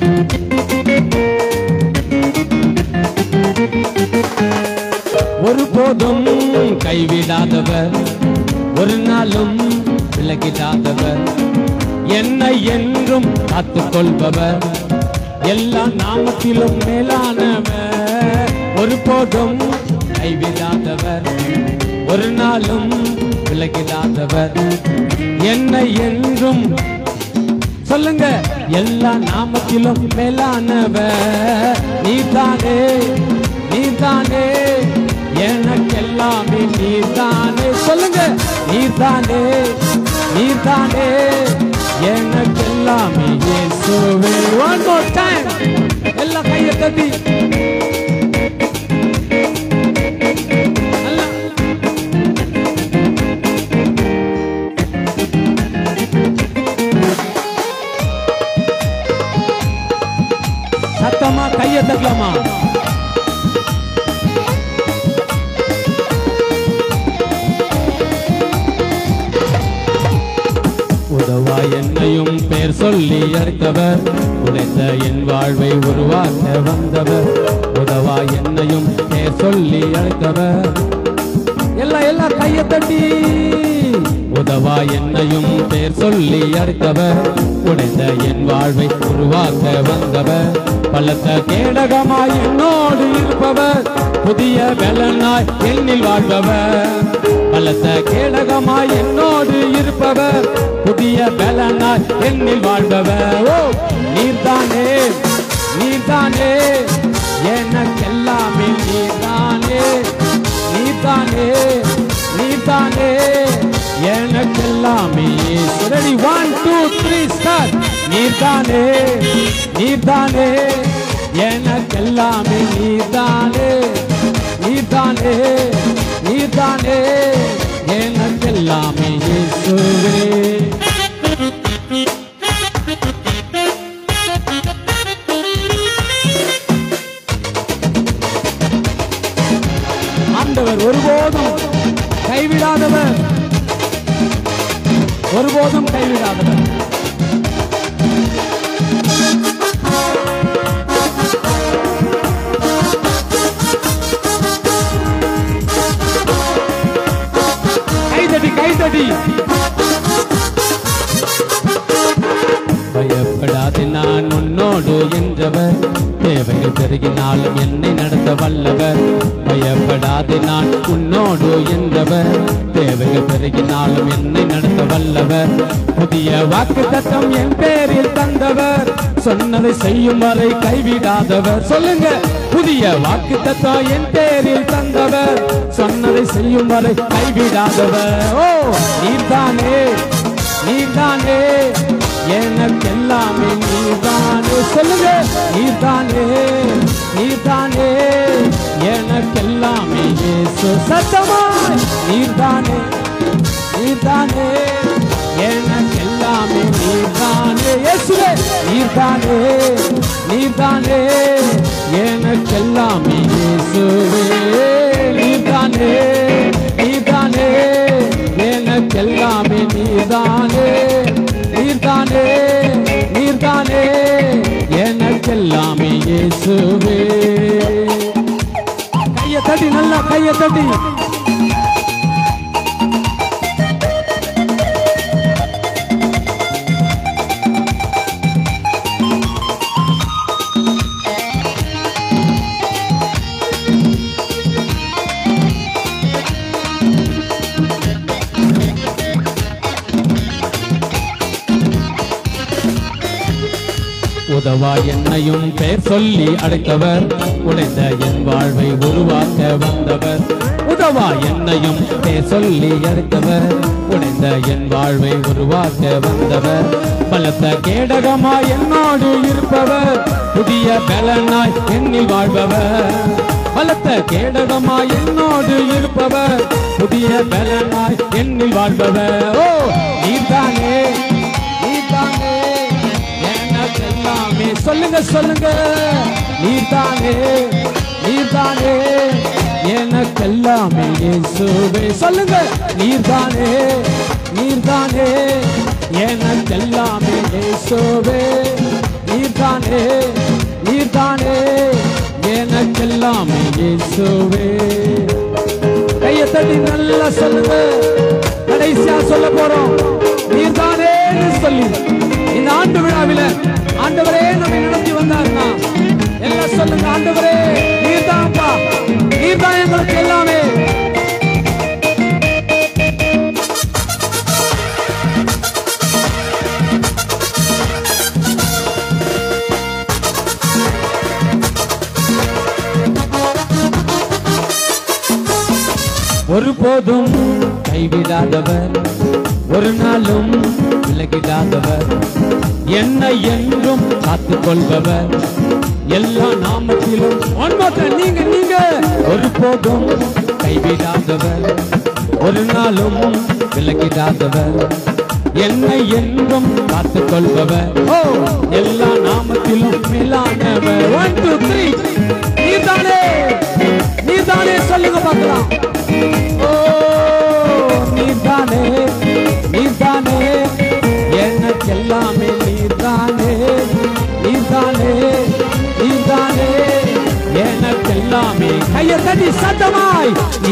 ஒருபோதும் கைவிடாதவர் ஒரு நாளும் விலகிடாதவர் என்னை என்றும் காத்துக் கொள்பவர் எல்லா நாமத்திலும் மேலானவர் ஒருபோதும் கைவிடாதவர் ஒரு நாளும் விலகிடாதவர் என்னை என்றும் சொல்லுங்க எல்லா நாமத்திலும் மேலானவர் நீதானே நீதானே எனக்கெல்லாமே நீதானே சொல்லுங்க நீதானே நீதானே எனக்கெல்லாமே இயேசுவே ஒன் மோர் டைம் எல்லா கையை தட்டி நல்லா சத்தமா கையை தட்டலாமா உதவா என்னையும் பேர் சொல்லி அழைத்தவர் உழைத்த என் வாழ்வை உருவாக்க வந்தவர் உதவா என்னையும் பேர் சொல்லி அழைத்தவர் எல்லாம் எல்லாம் கையை தட்டி உதவா என்னையும் பேர் சொல்லி அழைத்தவர் உடைந்த என் வாழ்வை உருவாக்க வந்தவர் பலத்த கேடகமாய் என்னோடு இருப்பவர் புதிய பலனாய் என்னில் வாழ்பவர் பலத்த கேடகமாய் என்னோடு இருப்பவர் புதிய பலனாய் என்னில் வாழ்பவர் ஓ நீர்தானே நீர்தானே எனக்கெல்லாமே நீர்தானே நீதானே நீதானே எனக்கெல்லாமே ready one two three star நீதானே நீதானே எனக்கெல்லாமே நீதானே நீதானே நீதானே எனக்கெல்லாமே இயேசுவே ஆண்டவர் ஒருபோதும் கைவிடாதவர் ஒருபோதும் கைவிடாதவர் கைதடி கைதடி பயப்படாது நான் உன்னோடு என்றவர் தேவைகள் பெருகினாலும் என்னை நடத்த வல்லவர் பயப்படாது நான் உன்னோடு என்றவர் தேவைகள் பெருகினாலும் என்னை நடத்த வல்லவர் புதிய வாக்கு தத்தம் என் பேரில் தந்தவர் சொன்னதை செய்யும் வரை கைவிடாதவர் சொல்லுங்க புதிய வாக்கு தத்தம் என் பேரில் தந்தவர் சொன்னதை செய்யும் வரை கைவிடாதவர் ஓ நீர்தானே நீர்தானே எனக்கெல்லாமே நீதானே சொல்லுங்க நீதானே நீதானே எனக்கெல்லாமே இயேசு சத்தமாய் நீதானே நீதானே எனக்கெல்லாமே நீதானே இயேசுவே நீதானே நீதானே எனக்கெல்லாமே இயேசுவே நீதானே நீதானே எனக்கெல்லாமே நீதானே நீர்தானே நீர்தானே எனக்கெல்லாமே இயேசுவே கைய தட்டி நல்லா கைய தட்டி உதவா என்னையும் பெயர் சொல்லி அழைத்தவர் உடைந்த என் வாழ்வை உருவாக்க வந்தவர் உதவா என்னையும் பெயர் சொல்லி அழைத்தவர் உடைந்த என் வாழ்வை உருவாக்க வந்தவர் பலத்த கேடகமாய் என்னோடு இருப்பவர் புதிய பலனாய் என்னில் வாழ்பவர் பலத்த கேடகமாய் என்னோடு இருப்பவர் புதிய பலனாய் என்னில் வாழ்பவர் ஓ நீதானே நீதானே எனக்கெல்லாமே சொல்லுங்க சொல்லுங்க நீதானே நீதானே எனக்கெல்லாமே இயேசுவே சொல்லுங்க நீர்தானே நீர்தானே எனக்கெல்லாமே இயேசுவே நீர்தானே நீர்தானே எனக்கெல்லாமே இயேசுவே கையை தட்டி நல்லா சொல்லுங்க கடைசியா சொல்ல போறோம் நீர்தானேன்னு சொல்லி இந்த ஆண்டு விழாவில ஆண்டவரே நம்ம நடத்தி வந்தாருன்னா எல்லாம் சொல்லுங்க ஆண்டவரே நீர்தான்ப்பா நீர்தான் எங்களுக்கு எல்லாமே ஒருபோதும் கைவிடாதவர் ஒரு நாளும் விலகிடாதவர் என்னை என்றும் காத்துக் கொள்பவர் எல்லா நாமத்திலும் ஒன்பது நீங்க நீங்க ஒருபோதும் கைவிடாதவர் ஒரு நாளும் விலகிடாதவர் என்னை என்றும் காத்துக் கொள்பவர் ஓ எல்லா நாமத்திலும் மேலானவர் ஒன் டூ த்ரீ நீதானே நீதானே சொல்லுங்க பார்க்கலாம் ஓ நீதானே நீதானே எனக்கு எல்லாமே நீதானே நீதானே நீதானே எனக்கு எல்லாமே கையை தட்டி சத்தமாய்